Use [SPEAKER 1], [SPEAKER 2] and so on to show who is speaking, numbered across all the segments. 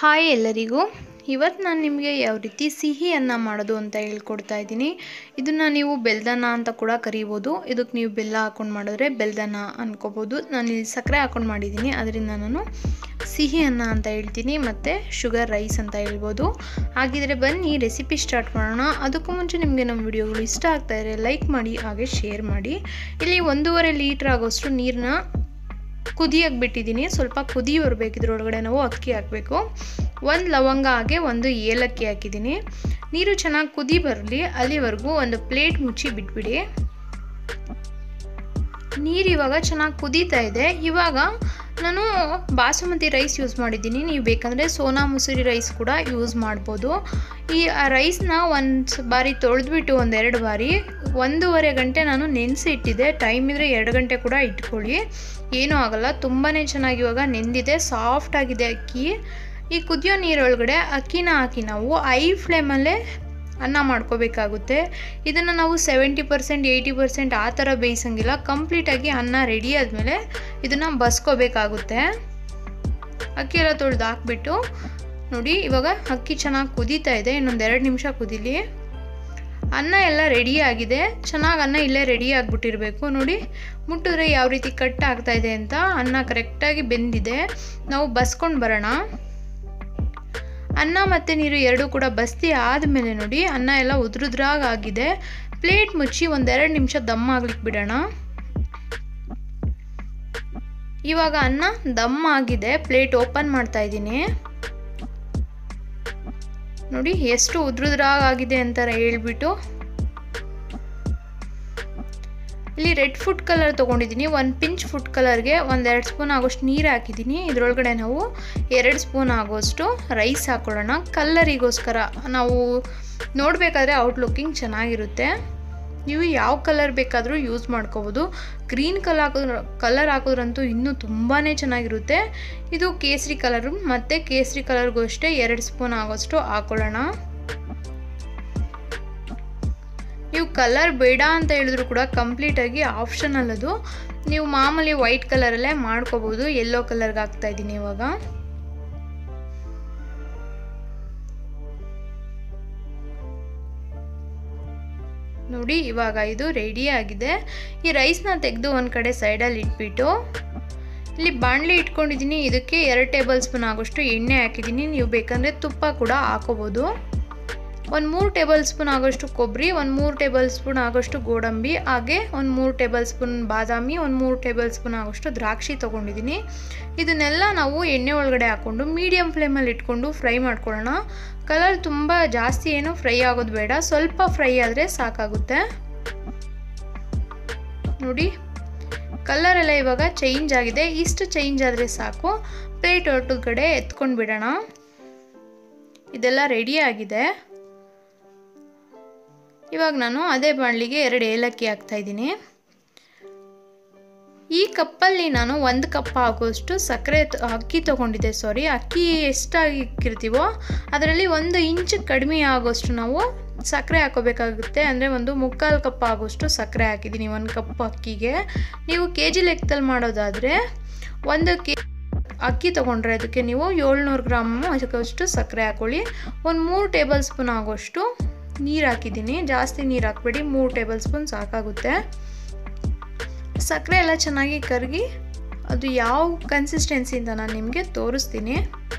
[SPEAKER 1] hi ಎಲ್ಲರಿಗೂ ಇವತ್ತು ನಾನು ನಿಮಗೆ ಯಾವ ರೀತಿ ಸಿಹಿ ಅನ್ನ ಮಾಡೋದು ಅಂತ ಹೇಳ್ಕೊಡ್ತಾ ಇದ್ದೀನಿ ಇದನ್ನು ನೀವು ಬೆಲ್ದನ್ನ ಅಂತ ಕೂಡ ಕರಿಬೋದು ಇದಕ್ಕೆ ನೀವು ಬೆಲ್ಲ ಹಾಕ್ಕೊಂಡು ಮಾಡಿದ್ರೆ ಬೆಲ್ದನ್ನ ಅನ್ಕೋಬೋದು ನಾನು ಇಲ್ಲಿ ಸಕ್ಕರೆ ಹಾಕ್ಕೊಂಡು ಮಾಡಿದ್ದೀನಿ ಅದರಿಂದ ನಾನು ಸಿಹಿ ಅನ್ನ ಅಂತ ಹೇಳ್ತೀನಿ ಮತ್ತು ಶುಗರ್ ರೈಸ್ ಅಂತ ಹೇಳ್ಬೋದು ಹಾಗಿದ್ರೆ ಬನ್ನಿ ರೆಸಿಪಿ ಸ್ಟಾರ್ಟ್ ಮಾಡೋಣ ಅದಕ್ಕೂ ಮುಂಚೆ ನಿಮಗೆ ನಮ್ಮ ವಿಡಿಯೋಗಳು ಇಷ್ಟ ಆಗ್ತಾ ಇದ್ದರೆ ಲೈಕ್ ಮಾಡಿ ಹಾಗೆ ಶೇರ್ ಮಾಡಿ ಇಲ್ಲಿ ಒಂದೂವರೆ ಲೀಟ್ರ್ ಆಗೋಷ್ಟು ನೀರನ್ನ ಕುದಿಯಕ್ಕೆ ಬಿಟ್ಟಿದ್ದೀನಿ ಸ್ವಲ್ಪ ಕುದಿ ಬರಬೇಕು ಇದ್ರೊಳಗಡೆ ನಾವು ಅಕ್ಕಿ ಹಾಕಬೇಕು ಒಂದು ಲವಂಗ ಹಾಗೆ ಒಂದು ಏಲಕ್ಕಿ ಹಾಕಿದ್ದೀನಿ ನೀರು ಚೆನ್ನಾಗಿ ಕುದಿ ಬರಲಿ ಅಲ್ಲಿವರೆಗೂ ಒಂದು ಪ್ಲೇಟ್ ಮುಚ್ಚಿ ಬಿಟ್ಬಿಡಿ ನೀರು ಇವಾಗ ಚೆನ್ನಾಗಿ ಕುದೀತಾ ಇದೆ ಇವಾಗ ನಾನು ಬಾಸುಮತಿ ರೈಸ್ ಯೂಸ್ ಮಾಡಿದ್ದೀನಿ ನೀವು ಬೇಕಂದರೆ ಸೋನಾ ಮುಸುರಿ ರೈಸ್ ಕೂಡ ಯೂಸ್ ಮಾಡ್ಬೋದು ಈ ರೈಸ್ನ ಒಂದು ಬಾರಿ ತೊಳೆದ್ಬಿಟ್ಟು ಒಂದೆರಡು ಬಾರಿ ಒಂದೂವರೆ ಗಂಟೆ ನಾನು ನೆನೆಸಿ ಇಟ್ಟಿದ್ದೆ ಟೈಮ್ ಇದ್ದರೆ ಎರಡು ಗಂಟೆ ಕೂಡ ಇಟ್ಕೊಳ್ಳಿ ಏನೂ ಆಗಲ್ಲ ತುಂಬಾ ಚೆನ್ನಾಗಿ ಇವಾಗ ನೆಂದಿದೆ ಸಾಫ್ಟ್ ಆಗಿದೆ ಅಕ್ಕಿ ಈ ಕುದಿಯೋ ನೀರೊಳಗಡೆ ಅಕ್ಕಿನ ಹಾಕಿ ನಾವು ಐ ಫ್ಲೇಮಲ್ಲೇ ಅನ್ನ ಮಾಡ್ಕೋಬೇಕಾಗುತ್ತೆ ಇದನ್ನು ನಾವು ಸೆವೆಂಟಿ ಪರ್ಸೆಂಟ್ ಏಯ್ಟಿ ಪರ್ಸೆಂಟ್ ಆ ಥರ ಬೇಯಿಸಂಗಿಲ್ಲ ಕಂಪ್ಲೀಟಾಗಿ ಅನ್ನ ರೆಡಿ ಆದಮೇಲೆ ಇದನ್ನು ಬಸ್ಕೋಬೇಕಾಗುತ್ತೆ ಅಕ್ಕಿ ಎಲ್ಲ ತೊಳೆದು ಹಾಕ್ಬಿಟ್ಟು ನೋಡಿ ಇವಾಗ ಅಕ್ಕಿ ಚೆನ್ನಾಗಿ ಕುದೀತಾ ಇದೆ ಇನ್ನೊಂದು ಎರಡು ನಿಮಿಷ ಕುದೀಲಿ ಅನ್ನ ಎಲ್ಲ ರೆಡಿ ಆಗಿದೆ ಚೆನ್ನಾಗಿ ಅನ್ನ ಇಲ್ಲೇ ರೆಡಿ ಆಗಿಬಿಟ್ಟಿರಬೇಕು ನೋಡಿ ಮುಟ್ಟಿದ್ರೆ ಯಾವ ರೀತಿ ಕಟ್ ಆಗ್ತಾ ಇದೆ ಅಂತ ಅನ್ನ ಕರೆಕ್ಟಾಗಿ ಬೆಂದಿದೆ ನಾವು ಬಸ್ಕೊಂಡು ಬರೋಣ ಅನ್ನ ಮತ್ತು ನೀರು ಎರಡೂ ಕೂಡ ಬಸ್ತಿ ಆದಮೇಲೆ ನೋಡಿ ಅನ್ನ ಎಲ್ಲ ಉದ್ರುದ್ರಾಗ ಆಗಿದೆ ಪ್ಲೇಟ್ ಮುಚ್ಚಿ ಒಂದೆರಡು ನಿಮಿಷ ದಮ್ ಆಗ್ಲಿಕ್ಕೆ ಬಿಡೋಣ ಇವಾಗ ಅನ್ನ ದಮ್ ಆಗಿದೆ ಪ್ಲೇಟ್ ಓಪನ್ ಮಾಡ್ತಾ ಇದ್ದೀನಿ ನೋಡಿ ಎಷ್ಟು ಉದ್ರುದ್ರಾಗ ಆಗಿದೆ ಅಂತ ಹೇಳ್ಬಿಟ್ಟು ಇಲ್ಲಿ ರೆಡ್ ಫುಡ್ ಕಲರ್ ತೊಗೊಂಡಿದ್ದೀನಿ ಒಂದು ಪಿಂಚ್ ಫುಡ್ ಕಲರ್ಗೆ ಒಂದೆರಡು ಸ್ಪೂನ್ ಆಗೋಷ್ಟು ನೀರು ಹಾಕಿದ್ದೀನಿ ಇದರೊಳಗಡೆ ನಾವು ಎರಡು ಸ್ಪೂನ್ ಆಗೋಷ್ಟು ರೈಸ್ ಹಾಕೊಳ್ಳೋಣ ಕಲ್ಲರಿಗೋಸ್ಕರ ನಾವು ನೋಡಬೇಕಾದ್ರೆ ಔಟ್ಲುಕ್ಕಿಂಗ್ ಚೆನ್ನಾಗಿರುತ್ತೆ ನೀವು ಯಾವ ಕಲರ್ ಬೇಕಾದರೂ ಯೂಸ್ ಮಾಡ್ಕೋಬೋದು ಗ್ರೀನ್ ಕಲರ್ ಹಾಕಿದ್ರು ಕಲರ್ ಹಾಕಿದ್ರಂತೂ ಇನ್ನೂ ತುಂಬಾ ಚೆನ್ನಾಗಿರುತ್ತೆ ಇದು ಕೇಸರಿ ಕಲರು ಮತ್ತು ಕೇಸರಿ ಕಲರ್ಗೂ ಅಷ್ಟೇ ಎರಡು ಸ್ಪೂನ್ ಆಗೋಷ್ಟು ಹಾಕೊಳ್ಳೋಣ ನೀವು ಕಲರ್ ಬೇಡ ಅಂತ ಹೇಳಿದ್ರು ಕೂಡ ಕಂಪ್ಲೀಟಾಗಿ ಆಪ್ಷನಲ್ ಅದು ನೀವು ಮಾಮೂಲಿ ವೈಟ್ ಕಲರಲ್ಲೇ ಮಾಡ್ಕೋಬೋದು ಯೆಲ್ಲೋ ಕಲರ್ಗೆ ಹಾಕ್ತಾ ಇದ್ದೀನಿ ಇವಾಗ ನೋಡಿ ಇವಾಗ ಇದು ರೆಡಿ ಆಗಿದೆ ಈ ರೈಸ್ನ ತೆಗೆದು ಒಂದು ಕಡೆ ಸೈಡಲ್ಲಿ ಇಟ್ಬಿಟ್ಟು ಇಲ್ಲಿ ಬಾಣಲಿ ಇಟ್ಕೊಂಡಿದ್ದೀನಿ ಇದಕ್ಕೆ ಎರಡು ಟೇಬಲ್ ಸ್ಪೂನ್ ಆಗೋಷ್ಟು ಎಣ್ಣೆ ಹಾಕಿದ್ದೀನಿ ನೀವು ಬೇಕಂದರೆ ತುಪ್ಪ ಕೂಡ ಹಾಕೋಬೋದು ಒಂದು ಮೂರು ಟೇಬಲ್ ಸ್ಪೂನ್ ಆಗೋಷ್ಟು ಕೊಬ್ಬರಿ ಒಂದು ಮೂರು ಟೇಬಲ್ ಸ್ಪೂನ್ ಆಗೋಷ್ಟು ಗೋಡಂಬಿ ಹಾಗೆ ಒಂದು ಮೂರು ಟೇಬಲ್ ಸ್ಪೂನ್ ಬಾದಾಮಿ ಒಂದು ಮೂರು ಟೇಬಲ್ ಸ್ಪೂನ್ ಆಗೋಷ್ಟು ದ್ರಾಕ್ಷಿ ತೊಗೊಂಡಿದ್ದೀನಿ ಇದನ್ನೆಲ್ಲ ನಾವು ಎಣ್ಣೆ ಒಳಗಡೆ ಹಾಕ್ಕೊಂಡು ಮೀಡಿಯಮ್ ಫ್ಲೇಮಲ್ಲಿ ಇಟ್ಕೊಂಡು ಫ್ರೈ ಮಾಡ್ಕೊಳ್ಳೋಣ ಕಲರ್ ತುಂಬ ಜಾಸ್ತಿ ಏನು ಫ್ರೈ ಆಗೋದು ಬೇಡ ಸ್ವಲ್ಪ ಫ್ರೈ ಆದರೆ ಸಾಕಾಗುತ್ತೆ ನೋಡಿ ಕಲರ್ ಎಲ್ಲ ಇವಾಗ ಚೇಂಜ್ ಆಗಿದೆ ಇಷ್ಟು ಚೇಂಜ್ ಆದರೆ ಸಾಕು ಪ್ಲೇಟ್ ಒಳಗಡೆ ಎತ್ಕೊಂಡು ಬಿಡೋಣ ಇದೆಲ್ಲ ರೆಡಿ ಆಗಿದೆ ಇವಾಗ ನಾನು ಅದೇ ಬಾಣಲಿಗೆ ಎರಡು ಏಲಕ್ಕಿ ಹಾಕ್ತಾಯಿದ್ದೀನಿ ಈ ಕಪ್ಪಲ್ಲಿ ನಾನು ಒಂದು ಕಪ್ ಆಗೋಷ್ಟು ಸಕ್ಕರೆ ಅಕ್ಕಿ ತೊಗೊಂಡಿದ್ದೆ ಸಾರಿ ಅಕ್ಕಿ ಎಷ್ಟಾಗಿ ಇಕ್ಕಿರ್ತೀವೋ ಅದರಲ್ಲಿ ಒಂದು ಇಂಚು ಕಡಿಮೆ ಆಗೋಷ್ಟು ನಾವು ಸಕ್ಕರೆ ಹಾಕೋಬೇಕಾಗುತ್ತೆ ಅಂದರೆ ಒಂದು ಮುಕ್ಕಾಲು ಕಪ್ ಆಗೋಷ್ಟು ಸಕ್ಕರೆ ಹಾಕಿದ್ದೀನಿ ಒಂದು ಕಪ್ ಅಕ್ಕಿಗೆ ನೀವು ಕೆ ಜಿ ಲೆಕ್ಕದಲ್ಲಿ ಮಾಡೋದಾದರೆ ಒಂದು ಕೆ ಅಕ್ಕಿ ತೊಗೊಂಡ್ರೆ ಅದಕ್ಕೆ ನೀವು ಏಳ್ನೂರು ಗ್ರಾಮು ಅದಕ್ಕಷ್ಟು ಸಕ್ಕರೆ ಹಾಕ್ಕೊಳ್ಳಿ ಒಂದು ಮೂರು ಟೇಬಲ್ ಸ್ಪೂನ್ ಆಗೋಷ್ಟು ನೀರು ಹಾಕಿದ್ದೀನಿ ಜಾಸ್ತಿ ನೀರು ಹಾಕ್ಬೇಡಿ ಮೂರು ಟೇಬಲ್ ಸ್ಪೂನ್ ಸಾಕಾಗುತ್ತೆ ಸಕ್ಕರೆ ಎಲ್ಲ ಚೆನ್ನಾಗಿ ಕರಗಿ ಅದು ಯಾವ ಕನ್ಸಿಸ್ಟೆನ್ಸಿಯಿಂದ ನಾನು ನಿಮಗೆ ತೋರಿಸ್ತೀನಿ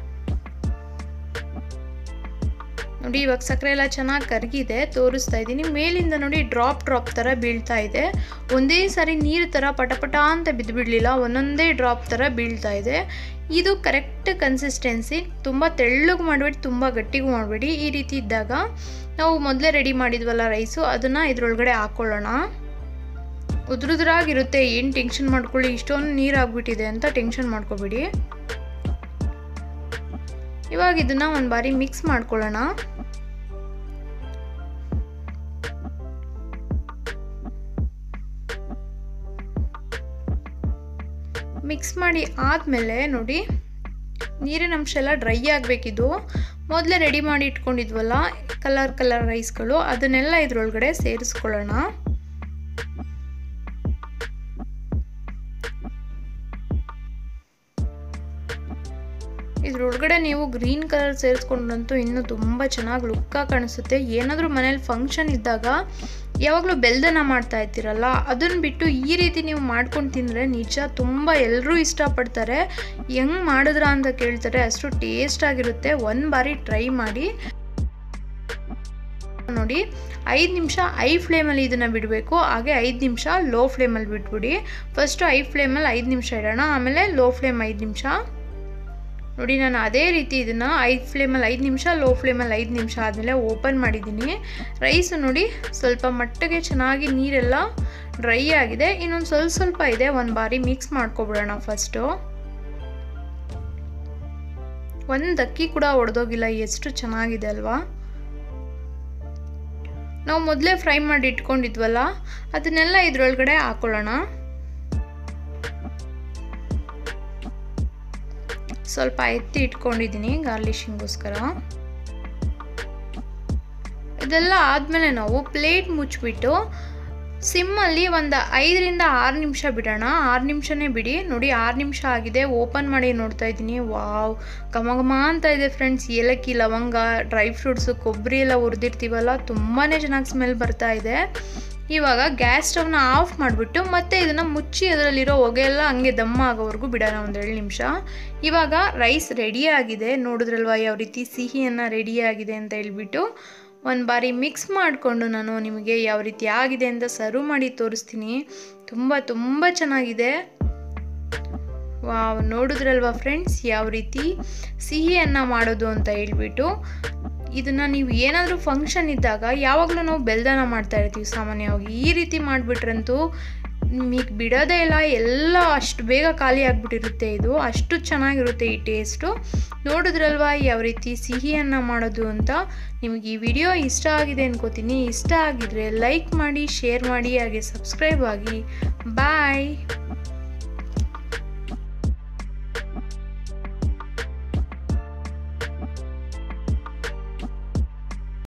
[SPEAKER 1] ನೋಡಿ ಇವಾಗ ಸಕ್ಕರೆ ಎಲ್ಲ ಚೆನ್ನಾಗಿ ಕರಗಿದೆ ತೋರಿಸ್ತಾ ಇದ್ದೀನಿ ಮೇಲಿಂದ ನೋಡಿ ಡ್ರಾಪ್ ಡ್ರಾಪ್ ಥರ ಬೀಳ್ತಾ ಇದೆ ಒಂದೇ ಸಾರಿ ನೀರು ಥರ ಪಟಪಟ ಅಂತ ಬಿದ್ದುಬಿಡಲಿಲ್ಲ ಒಂದೊಂದೇ ಡ್ರಾಪ್ ಥರ ಬೀಳ್ತಾ ಇದೆ ಇದು ಕರೆಕ್ಟ್ ಕನ್ಸಿಸ್ಟೆನ್ಸಿ ತುಂಬ ತೆಳ್ಳಗೆ ಮಾಡಬೇಡಿ ತುಂಬ ಗಟ್ಟಿಗೂ ಮಾಡಬೇಡಿ ಈ ರೀತಿ ಇದ್ದಾಗ ನಾವು ಮೊದಲೇ ರೆಡಿ ಮಾಡಿದ್ವಲ್ಲ ರೈಸು ಅದನ್ನು ಇದ್ರೊಳಗಡೆ ಹಾಕ್ಕೊಳ್ಳೋಣ ಉದ್ರುದ್ರಾಗಿರುತ್ತೆ ಏನು ಟೆನ್ಷನ್ ಮಾಡ್ಕೊಳ್ಳಿ ಇಷ್ಟೊಂದು ನೀರು ಆಗ್ಬಿಟ್ಟಿದೆ ಅಂತ ಟೆನ್ಷನ್ ಮಾಡ್ಕೋಬೇಡಿ ಇವಾಗ ಇದನ್ನು ಒಂದು ಬಾರಿ ಮಿಕ್ಸ್ ಮಾಡ್ಕೊಳ್ಳೋಣ ಮಿಕ್ಸ್ ಮಾಡಿ ಆದಮೇಲೆ ನೋಡಿ ನೀರಿನ ಅಂಶ ಎಲ್ಲ ಡ್ರೈ ಆಗಬೇಕಿದ್ದು ಮೊದಲೇ ರೆಡಿ ಮಾಡಿ ಇಟ್ಕೊಂಡಿದ್ವಲ್ಲ ಕಲರ್ ಕಲರ್ ರೈಸ್ಗಳು ಅದನ್ನೆಲ್ಲ ಇದ್ರೊಳಗಡೆ ಸೇರಿಸ್ಕೊಳ್ಳೋಣ ಇದ್ರೊಳಗಡೆ ನೀವು ಗ್ರೀನ್ ಕಲರ್ ಸೇರಿಸ್ಕೊಂಡ್ರಂತೂ ಇನ್ನೂ ತುಂಬ ಚೆನ್ನಾಗಿ ಲುಕ್ಕಾಗಿ ಕಾಣಿಸುತ್ತೆ ಏನಾದರೂ ಮನೇಲಿ ಫಂಕ್ಷನ್ ಇದ್ದಾಗ ಯಾವಾಗಲೂ ಬೆಲ್ದನ ಮಾಡ್ತಾ ಇರ್ತೀರಲ್ಲ ಅದನ್ನು ಬಿಟ್ಟು ಈ ರೀತಿ ನೀವು ಮಾಡ್ಕೊಂಡು ತಿಂದರೆ ನಿಜ ತುಂಬ ಎಲ್ಲರೂ ಇಷ್ಟಪಡ್ತಾರೆ ಹೆಂಗೆ ಮಾಡಿದ್ರ ಅಂತ ಕೇಳ್ತಾರೆ ಅಷ್ಟು ಟೇಸ್ಟ್ ಆಗಿರುತ್ತೆ ಒಂದು ಬಾರಿ ಟ್ರೈ ಮಾಡಿ ನೋಡಿ ಐದು ನಿಮಿಷ ಐ ಫ್ಲೇಮಲ್ಲಿ ಇದನ್ನು ಬಿಡಬೇಕು ಹಾಗೆ ಐದು ನಿಮಿಷ ಲೋ ಫ್ಲೇಮಲ್ಲಿ ಬಿಟ್ಬಿಡಿ ಫಸ್ಟು ಐ ಫ್ಲೇಮಲ್ಲಿ ಐದು ನಿಮಿಷ ಇಡೋಣ ಆಮೇಲೆ ಲೋ ಫ್ಲೇಮ್ ಐದು ನಿಮಿಷ ನೋಡಿ ನಾನು ಅದೇ ರೀತಿ ಇದನ್ನು ಐದು ಫ್ಲೇಮಲ್ಲಿ ಐದು ನಿಮಿಷ ಲೋ ಫ್ಲೇಮಲ್ಲಿ ಐದು ನಿಮಿಷ ಆದಮೇಲೆ ಓಪನ್ ಮಾಡಿದ್ದೀನಿ ರೈಸು ನೋಡಿ ಸ್ವಲ್ಪ ಮಟ್ಟಿಗೆ ಚೆನ್ನಾಗಿ ನೀರೆಲ್ಲ ಡ್ರೈ ಆಗಿದೆ ಇನ್ನೊಂದು ಸ್ವಲ್ಪ ಸ್ವಲ್ಪ ಇದೆ ಒಂದು ಬಾರಿ ಮಿಕ್ಸ್ ಮಾಡ್ಕೊಬಿಡೋಣ ಫಸ್ಟು ಒಂದು ಅಕ್ಕಿ ಕೂಡ ಒಡೆದೋಗಿಲ್ಲ ಎಷ್ಟು ಚೆನ್ನಾಗಿದೆ ಅಲ್ವಾ ನಾವು ಮೊದಲೇ ಫ್ರೈ ಮಾಡಿ ಇಟ್ಕೊಂಡಿದ್ವಲ್ಲ ಅದನ್ನೆಲ್ಲ ಇದ್ರೊಳಗಡೆ ಹಾಕೊಳ್ಳೋಣ ಸ್ವಲ್ಪ ಎತ್ತಿ ಇಟ್ಕೊಂಡಿದ್ದೀನಿ ಗಾರ್ಲಿಶಿಂಗೋಸ್ಕರ ಇದೆಲ್ಲ ಆದಮೇಲೆ ನಾವು ಪ್ಲೇಟ್ ಮುಚ್ಚಿಬಿಟ್ಟು ಸಿಮ್ಮಲ್ಲಿ ಒಂದು ಐದರಿಂದ ಆರು ನಿಮಿಷ ಬಿಡೋಣ ಆರು ನಿಮಿಷನೇ ಬಿಡಿ ನೋಡಿ ಆರು ನಿಮಿಷ ಆಗಿದೆ ಓಪನ್ ಮಾಡಿ ನೋಡ್ತಾ ಇದ್ದೀನಿ ವಾವ್ ಘಮ ಘಮ ಅಂತ ಇದೆ ಫ್ರೆಂಡ್ಸ್ ಏಲಕ್ಕಿ ಲವಂಗ ಡ್ರೈ ಫ್ರೂಟ್ಸು ಕೊಬ್ಬರಿ ಎಲ್ಲ ಹುರಿದಿರ್ತೀವಲ್ಲ ತುಂಬಾ ಚೆನ್ನಾಗಿ ಸ್ಮೆಲ್ ಬರ್ತಾ ಇದೆ ಇವಾಗ ಗ್ಯಾಸ್ ಸ್ಟವ್ನ ಆಫ್ ಮಾಡಿಬಿಟ್ಟು ಮತ್ತೆ ಇದನ್ನು ಮುಚ್ಚಿ ಅದರಲ್ಲಿರೋ ಹೊಗೆ ಎಲ್ಲ ಹಂಗೆ ದಮ್ಮ ಆಗೋವರೆಗೂ ಬಿಡೋಣ ಒಂದು ಎರಡು ನಿಮಿಷ ಇವಾಗ ರೈಸ್ ರೆಡಿಯಾಗಿದೆ ನೋಡಿದ್ರಲ್ವ ಯಾವ ರೀತಿ ಸಿಹಿಯನ್ನು ರೆಡಿಯಾಗಿದೆ ಅಂತ ಹೇಳ್ಬಿಟ್ಟು ಒಂದು ಬಾರಿ ಮಿಕ್ಸ್ ಮಾಡಿಕೊಂಡು ನಾನು ನಿಮಗೆ ಯಾವ ರೀತಿ ಆಗಿದೆ ಅಂತ ಸರ್ವ್ ಮಾಡಿ ತೋರಿಸ್ತೀನಿ ತುಂಬ ತುಂಬ ಚೆನ್ನಾಗಿದೆ ವಾವ್ ನೋಡಿದ್ರಲ್ವ ಫ್ರೆಂಡ್ಸ್ ಯಾವ ರೀತಿ ಸಿಹಿಯನ್ನು ಮಾಡೋದು ಅಂತ ಹೇಳ್ಬಿಟ್ಟು ಇದನ್ನು ನೀವು ಏನಾದರೂ ಫಂಕ್ಷನ್ ಇದ್ದಾಗ ಯಾವಾಗಲೂ ನಾವು ಬೆಲ್ದನ ಮಾಡ್ತಾ ಇರ್ತೀವಿ ಸಾಮಾನ್ಯವಾಗಿ ಈ ರೀತಿ ಮಾಡಿಬಿಟ್ರಂತೂ ನಿಮಗೆ ಬಿಡೋದೇ ಇಲ್ಲ ಎಲ್ಲ ಅಷ್ಟು ಬೇಗ ಖಾಲಿ ಆಗಿಬಿಟ್ಟಿರುತ್ತೆ ಇದು ಅಷ್ಟು ಚೆನ್ನಾಗಿರುತ್ತೆ ಈ ಟೇಸ್ಟು ನೋಡಿದ್ರಲ್ವಾ ಯಾವ ರೀತಿ ಸಿಹಿಯನ್ನು ಮಾಡೋದು ಅಂತ ನಿಮಗೆ ಈ ವಿಡಿಯೋ ಇಷ್ಟ ಆಗಿದೆ ಅನ್ಕೋತೀನಿ ಇಷ್ಟ ಆಗಿದ್ರೆ ಲೈಕ್ ಮಾಡಿ ಶೇರ್ ಮಾಡಿ ಹಾಗೆ ಸಬ್ಸ್ಕ್ರೈಬ್ ಆಗಿ ಬಾಯ್